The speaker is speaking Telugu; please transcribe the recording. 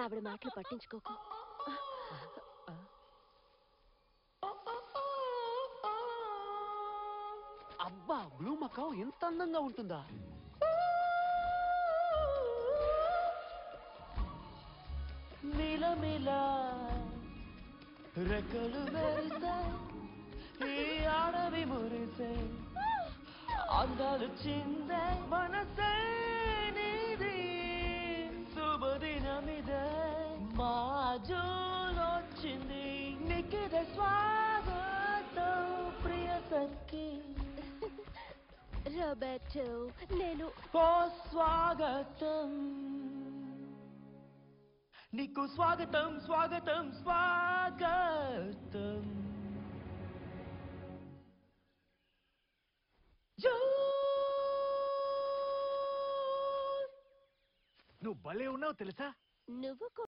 ఆవిడ మాటలు పట్టించుకోకు అబ్బా బ్లూ మకావ్ ఎంత అందంగా ఉంటుందా మిలమిలా రెక్కలు మెరిసే ఈ ఆడవి మురిసే అందాలు చిందే మనసే నీది శుభదినమిదే మా జోలొచ్చింది నీకిదే స్వాగతం ప్రియ సఖి రాబర్టో నేను ఓ స్వాగతం నీకు స్వాగతం స్వాగతం స్వాగతం జో నువ్వు భలే ఉన్నావు తెలుసా నువ్వు